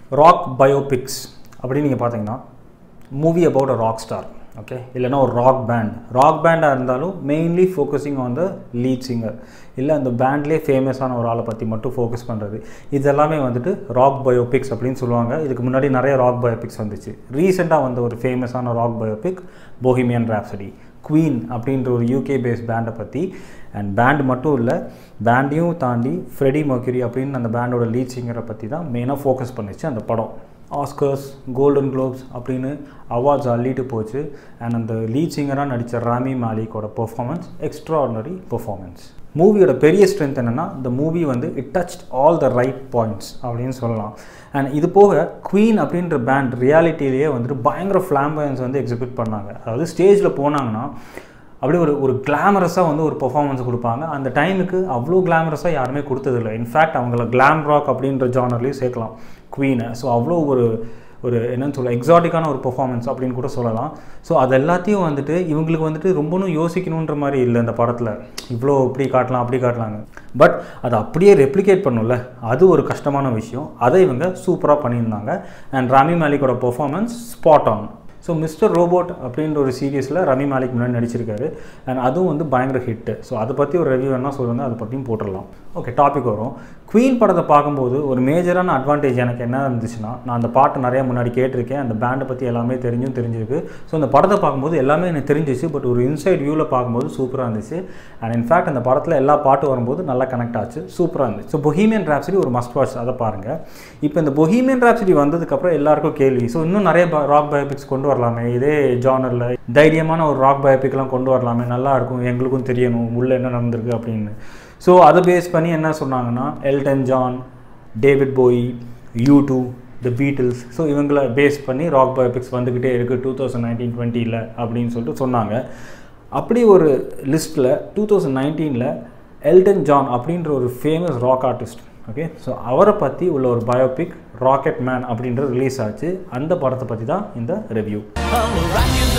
Rock biopics அப்படின்னு நீங்கள் பார்த்தீங்கன்னா movie about a rock star okay இல்லைன்னா ஒரு ராக் பேண்ட் ராக் பேண்டாக இருந்தாலும் mainly focusing on the lead singer இல்லை அந்த பேண்ட்லேயே ஃபேமஸான ஒரு ஆளை பற்றி மட்டும் ஃபோக்கஸ் பண்ணுறது இதெல்லாமே வந்துட்டு ராக் பயோபிக்ஸ் அப்படின்னு சொல்லுவாங்க இதுக்கு முன்னாடி நிறைய ராக் பயோபிக்ஸ் வந்துச்சு ரீசெண்டாக வந்த ஒரு ஃபேமஸான rock biopic Bohemian Rhapsody Queen அப்படின்ற ஒரு யூகே பேஸ் பேண்டை பற்றி அண்ட் பேண்ட் மட்டும் இல்லை பேண்டையும் தாண்டி ஃப்ரெடி மர்க்யூரி அப்படின்னு அந்த பேண்டோட லீட் சிங்கரை பற்றி தான் மெயினாக ஃபோக்கஸ் பண்ணிச்சு அந்த படம் ஆஸ்கர்ஸ் கோல்டன் குளோப்ஸ் அப்படின்னு அவார்ட்ஸ் அள்ளிட்டு போச்சு அண்ட் அந்த லீட் சிங்கராக நடித்த ராமி மாலிக்கோட பெர்ஃபார்மன்ஸ் எக்ஸ்ட்ராடினரி பெர்ஃபார்மன்ஸ் மூவியோட பெரிய ஸ்ட்ரென்த் என்னென்னா இந்த மூவி வந்து it touched all the right points அப்படின்னு சொல்லலாம் அண்ட் இது போக குவீன் அப்படின்ற பேண்ட் ரியாலிட்டிலேயே வந்துட்டு பயங்கர ஃப்ளாம்பயன்ஸ் வந்து எக்ஸிபிட் பண்ணாங்க அதாவது ஸ்டேஜில் போனாங்கன்னா அப்படியே ஒரு ஒரு கிளாமரஸாக வந்து ஒரு பெர்ஃபார்மன்ஸ் கொடுப்பாங்க அந்த டைமுக்கு அவ்வளோ கிளாமரஸாக யாருமே கொடுத்ததில்லை இன்ஃபேக்ட் அவங்கள கிளாம் ராக் அப்படின்ற ஜானர்லேயும் சேர்க்கலாம் குவீனை ஸோ அவ்வளோ ஒரு ஒரு என்னன்னு சொல்ல எக்ஸாட்டிக்கான ஒரு பெர்ஃபார்மன்ஸ் அப்படின்னு கூட சொல்லலாம் ஸோ அது எல்லாத்தையும் வந்துட்டு இவங்களுக்கு வந்துட்டு ரொம்பவும் யோசிக்கணுன்ற மாதிரி இல்லை இந்த படத்தில் இவ்வளோ இப்படி காட்டலாம் அப்படி காட்டலாங்க பட் அதை அப்படியே ரெப்ளிகேட் பண்ணும்ல அது ஒரு கஷ்டமான விஷயம் அதை இவங்க சூப்பராக பண்ணியிருந்தாங்க அண்ட் ராமி மாலிக்கோட performance spot on so Mr Robot அப்படின்ற ஒரு சீரியஸில் ரமி மாலிக் முன்னாடி நடிச்சிருக்காரு அண்ட் அதுவும் வந்து பயங்கர ஹிட்டு ஸோ அதை பற்றி ஒரு ரிவ்யூ வேணால் சொல்லுங்கள் அதை பற்றியும் போட்டுடலாம் ஓகே டாபிக் வரும் குவீன் படத்தை பார்க்கும்போது ஒரு மேஜரான அட்வான்டேஜ் எனக்கு என்ன இருந்துச்சுன்னா நான் அந்த பாட்டு நிறைய முன்னாடி கேட்டிருக்கேன் அந்த பேண்டை பற்றி எல்லாமே தெரிஞ்சும் தெரிஞ்சிருக்கு ஸோ அந்த படத்தை பார்க்கும்போது எல்லாமே எனக்கு தெரிஞ்சிச்சு பட் ஒரு இன்சைட் வியூவில் பார்க்கும்போது சூப்பராக இருந்துச்சு அண்ட் இன்ஃபேக்ட் அந்த படத்தில் எல்லா பாட்டு வரும்போது நல்லா கனெக்ட் ஆச்சு சூப்பராக இருந்துச்சு ஸோ பொஹீமியன் ராப்சடி ஒரு மஸ்ட் வாட்ச் அதை பாருங்கள் இப்போ இந்த பொஹீமியன் ராப்சடி வந்ததுக்கப்புறம் எல்லாருக்கும் கேள்வி ஸோ இன்னும் நிறைய ராக் பயோபிக்ஸ் கொண்டு வரலாமே இதே ஜானரில் தைரியமான ஒரு ராக் பயோபிக்லாம் கொண்டு வரலாமே நல்லா இருக்கும் எங்களுக்கும் தெரியணும் உள்ளே என்ன நடந்திருக்கு அப்படின்னு ஸோ அதை பேஸ் பண்ணி என்ன சொன்னாங்கன்னா Elton John David Bowie U2 the Beatles so இவங்கள பேஸ் பண்ணி ராக் பயோபிக்ஸ் வந்துக்கிட்டே இருக்குது டூ தௌசண்ட் நைன்டீன் டுவெண்ட்டியில் அப்படின்னு சொல்லிட்டு சொன்னாங்க அப்படி ஒரு லிஸ்ட்டில் டூ தௌசண்ட் நைன்டீனில் எல்டன் ஜான் அப்படின்ற ஒரு famous rock artist okay so அவரை பற்றி உள்ள ஒரு பயோபிக் ராக்கெட் மேன் அப்படின்றது ரிலீஸ் ஆச்சு அந்த படத்தை பற்றி தான் இந்த review I'm a rocket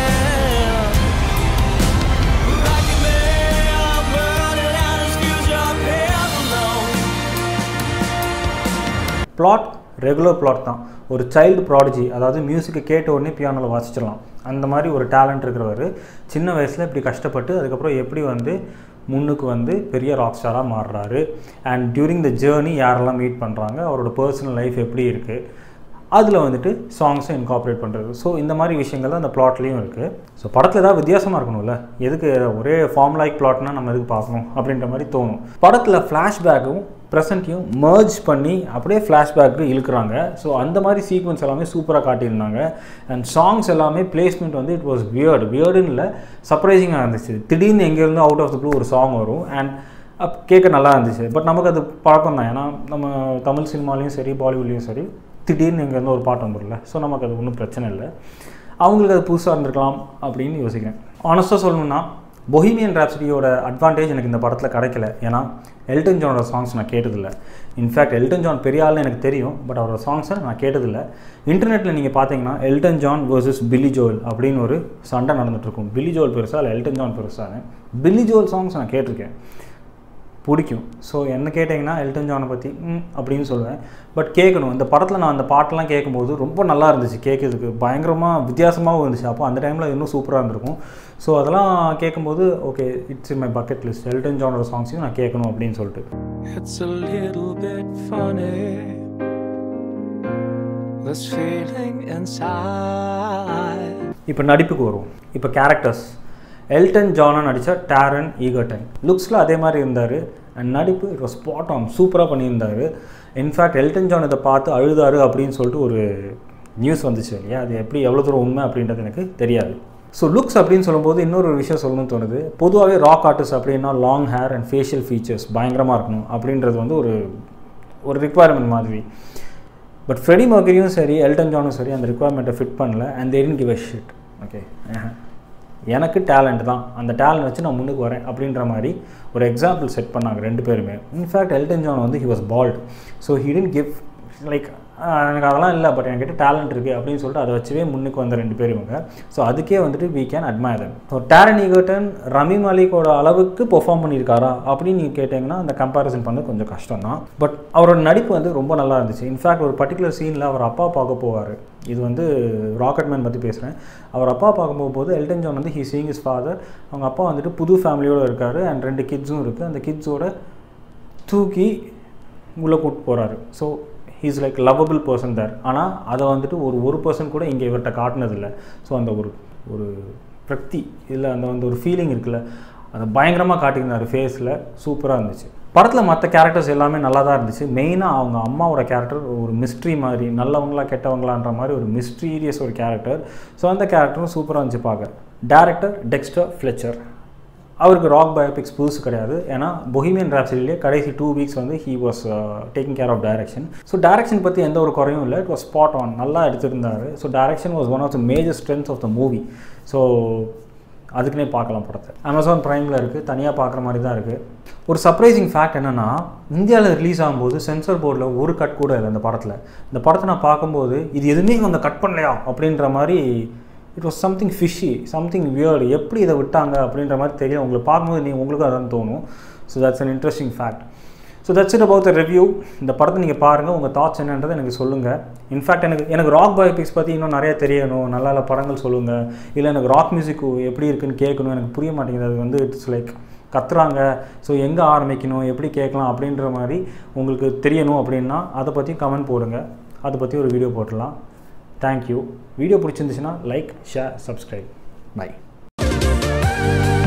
man. Rocket man, I'm running out of skills, you're paying alone. Flat regular flat தான் ஒரு சைல்டு ப்ராடஜி அதாவது மியூசிக்கை கேட்ட உடனே பியானோவில் வாசிச்சிடலாம் அந்த மாதிரி ஒரு டேலண்ட் இருக்கிறவர் சின்ன வயசில் இப்படி கஷ்டப்பட்டு அதுக்கப்புறம் எப்படி வந்து முன்னுக்கு வந்து பெரிய ராக் ஸ்டாராக மாறுறாரு அண்ட் டியூரிங் த ஜேர்னி யாரெல்லாம் மீட் பண்ணுறாங்க அவரோட பர்சனல் லைஃப் எப்படி இருக்குது அதில் வந்துட்டு சாங்ஸை இன்கார்பரேட் பண்ணுறது ஸோ இந்த மாதிரி விஷயங்கள் தான் அந்த பிளாட்லேயும் இருக்குது ஸோ படத்தில் ஏதாவது வித்தியாசமாக இருக்கணும்ல எதுக்கு ஒரே ஃபார்ம் லைக் பிளாட்னா நம்ம எதுக்கு பார்க்கணும் அப்படின்ற மாதிரி தோணும் படத்தில் ஃப்ளாஷ்பேக்கும் ப்ரெசண்ட்டையும் மர்ஜ் பண்ணி அப்படியே ஃப்ளாஷ்பேக்கு இழுக்கிறாங்க ஸோ அந்த மாதிரி சீக்வன்ஸ் எல்லாமே சூப்பராக காட்டியிருந்தாங்க அண்ட் சாங்ஸ் எல்லாமே பிளேஸ்மெண்ட் வந்து இட் வாஸ் வியர்டு வியர்டுன்னு இல்லை சர்ப்ரைசிங்காக இருந்துச்சு திடீர்னு எங்கேருந்து அவுட் ஆஃப் த ப்ளூ ஒரு சாங் வரும் அண்ட் அப் கேட்க நல்லா இருந்துச்சு பட் நமக்கு அது பழக்கம் தான் ஏன்னா நம்ம தமிழ் சினிமாலையும் சரி பாலிவுட்லேயும் சரி திடீர்னு இங்கேருந்து ஒரு பாட்டு வந்துடல ஸோ நமக்கு அது ஒன்றும் பிரச்சனை இல்லை அவங்களுக்கு அது புதுசாக இருந்திருக்கலாம் அப்படின்னு யோசிக்கிறேன் ஆனஸ்ட்டாக சொல்லணும்னா பொஹிமியன் ராப்சடியோட அட்வான்டேஜ் எனக்கு இந்த படத்தில் கிடைக்கல ஏன்னா எல்டன் ஜானோட சாங்ஸ் நான் கேட்டதில்லை இன்ஃபேக்ட் எல்டன் ஜான் பெரிய ஆள்னு எனக்கு தெரியும் பட் அவரோட சாங்ஸை நான் கேட்டதில்லை இன்டர்நெட்டில் நீங்கள் பார்த்தீங்கன்னா Elton John versus Billy Joel அப்படின்னு ஒரு சண்டை நடந்துட்டுருக்கும் பில்லி ஜோல் பெருசா இல்லை எல்டன் ஜான் பெருசான்னு பில்லி ஜோல் சாங்ஸ் நான் கேட்டிருக்கேன் பிடிக்கும் ஸோ என்ன கேட்டிங்கன்னா எல்டன் ஜானை பற்றி ம் அப்படின்னு சொல்லுவேன் பட் கேட்கணும் இந்த படத்தில் நான் அந்த பாட்டெல்லாம் கேட்கும்போது ரொம்ப நல்லா இருந்துச்சு கேட்கறதுக்கு பயங்கரமாக வித்தியாசமாகவும் இருந்துச்சு அப்போ அந்த டைமில் இன்னும் சூப்பராக இருந்திருக்கும் ஸோ அதெல்லாம் கேட்கும்போது okay it's in my bucket list Elton ஜானோட சாங்ஸையும் நான் கேட்கணும் அப்படின்னு சொல்லிட்டு It's a little bit funny. This feeling inside. இப்போ நடிப்புக்கு வருவோம் இப்போ கேரக்டர்ஸ் எல்டன் ஜானா நடித்த டேரன் ஈகர்டன் லுக்ஸில் அதே மாதிரி இருந்தார் அண்ட் நடிப்பு இட் வாஸ் ஸ்பாட் ஆன் சூப்பராக பண்ணியிருந்தார் இன்ஃபேக்ட் எல்டன் ஜான் இதை பார்த்து அழுதாரு அப்படின்னு சொல்லிட்டு ஒரு நியூஸ் வந்துச்சு இல்லையா அது எப்படி எவ்வளோ தூரம் உண்மை அப்படின்றது எனக்கு தெரியாது ஸோ லுக்ஸ் அப்படின்னு சொல்லும்போது இன்னொரு ஒரு விஷயம் சொல்லணும்னு தோணுது பொதுவாகவே ராக் ஆர்டிஸ்ட் அப்படின்னா long hair and facial features பயங்கரமாக இருக்கணும் அப்படின்றது வந்து ஒரு ஒரு ரிக்குவயர்மெண்ட் மாதிரி பட் ஃப்ரெடி மர்கரியும் சரி எல்டன் ஜானும் சரி அந்த ரிக்குவயர்மெண்ட்டை ஃபிட் பண்ணல அண்ட் தேரின் கிவ் அ ஷிட் ஓகே எனக்கு டேலண்ட் தான் அந்த டேலண்ட் வச்சு நான் முன்னுக்கு வரேன் அப்படின்ற மாதிரி ஒரு எக்ஸாம்பிள் செட் பண்ணாங்க ரெண்டு பேருமே இன்ஃபேக்ட் எல்டன் ஜான் வந்து he was bald so he didn't give like ah எனக்கு அதெல்லாம் இல்லை பட் என்கிட்ட டேலண்ட் இருக்குது அப்படின்னு சொல்லிட்டு அதை வச்சுவே முன்னுக்கு வந்த ரெண்டு பேர் இவங்க ஸோ அதுக்கே வந்துட்டு we can admire them so Taron Egerton Rami மாலிகோட அளவுக்கு பெர்ஃபார்ம் பண்ணியிருக்காரா அப்படின்னு நீங்கள் கேட்டிங்கன்னா அந்த கம்பேரிசன் பண்ண கொஞ்சம் கஷ்டம் தான் பட் அவரோட நடிப்பு வந்து ரொம்ப நல்லா இருந்துச்சு இன்ஃபேக்ட் ஒரு பர்டிகுலர் சீனில் அவர் அப்பா பார்க்க போவார் இது வந்து ராக்கெட்மேன் பற்றி பேசுகிறேன் அவர் அப்பா பார்க்க போகும்போது எல்டன் ஜான் வந்து ஹீ சீங் இஸ் ஃபாதர் அவங்க அப்பா வந்துட்டு புது ஃபேமிலியோடு இருக்கார் அண்ட் ரெண்டு கிட்ஸும் இருக்குது அந்த கிட்ஸோட தூக்கி உள்ளே கூப்பிட்டு போகிறாரு so he's like lovable person there ஆனால் அதை வந்துட்டு ஒரு ஒரு பர்சன் கூட இங்கே இவர்கிட்ட காட்டினதில்லை ஸோ அந்த ஒரு ஒரு பிரக்தி இல்லை அந்த வந்து ஒரு ஃபீலிங் இருக்குல்ல அதை பயங்கரமாக காட்டியிருந்தார் ஃபேஸில் சூப்பராக இருந்துச்சு படத்தில் மற்ற கேரக்டர்ஸ் எல்லாமே நல்லா தான் இருந்துச்சு மெயினாக அவங்க அம்மாவோட கேரக்டர் ஒரு மிஸ்ட்ரி மாதிரி நல்லவங்களா கெட்டவங்களான்ற மாதிரி ஒரு மிஸ்டீரியஸ் ஒரு கேரக்டர் ஸோ அந்த கேரக்டரும் சூப்பராக இருந்துச்சு பார்க்க டேரக்டர் டெக்ஸ்டர் ஃப்ளெச்சர் அவருக்கு ராக் பயோபிக்ஸ் புதுசு கிடையாது ஏன்னா பொஹிமியன் ராப்சிலே கடைசி டூ வீக்ஸ் வந்து he was taking care of direction so direction பற்றி எந்த ஒரு குறையும் இல்லை இட் வாஸ் ஸ்பாட் ஆன் நல்லா எடுத்திருந்தாரு so direction was one of the major strength of the movie so அதுக்குன்னே பார்க்கலாம் படத்தை அமேசான் ப்ரைமில் இருக்குது தனியாக பார்க்குற மாதிரி தான் இருக்குது ஒரு சர்ப்ரைசிங் ஃபேக்ட் என்னென்னா இந்தியாவில் ரிலீஸ் ஆகும்போது சென்சர் போர்டில் ஒரு கட் கூட இல்லை இந்த படத்தில் இந்த படத்தை நான் பார்க்கும்போது இது எதுவுமே அவங்க கட் பண்ணலையா அப்படின்ற மாதிரி it was something fishy something weird எப்படி இதை விட்டாங்க அப்படின்ற மாதிரி தெரியும் உங்களுக்கு பார்க்கும்போது நீ உங்களுக்கும் அதான் தோணும் so that's an interesting fact so that's it about the review இந்த படத்தை நீங்கள் பாருங்கள் உங்கள் தாட்ஸ் என்னன்றதை எனக்கு சொல்லுங்கள் இன்ஃபேக்ட் எனக்கு எனக்கு ராக் பயோபிக்ஸ் பற்றி இன்னும் நிறைய தெரியணும் நல்ல நல்ல படங்கள் சொல்லுங்கள் இல்லை எனக்கு ராக் மியூசிக் எப்படி இருக்குன்னு கேட்கணும் எனக்கு புரிய மாட்டேங்குது அது வந்து இட்ஸ் லைக் கத்துறாங்க ஸோ எங்கே ஆரம்பிக்கணும் எப்படி கேட்கலாம் அப்படின்ற மாதிரி உங்களுக்கு தெரியணும் அப்படின்னா அதை பற்றி கமெண்ட் போடுங்க அதை பற்றி ஒரு வீடியோ போட்டுடலாம் தேங்க்யூ வீடியோ பிடிச்சிருந்துச்சுன்னா லைக் ஷேர் சப்ஸ்கிரைப் பை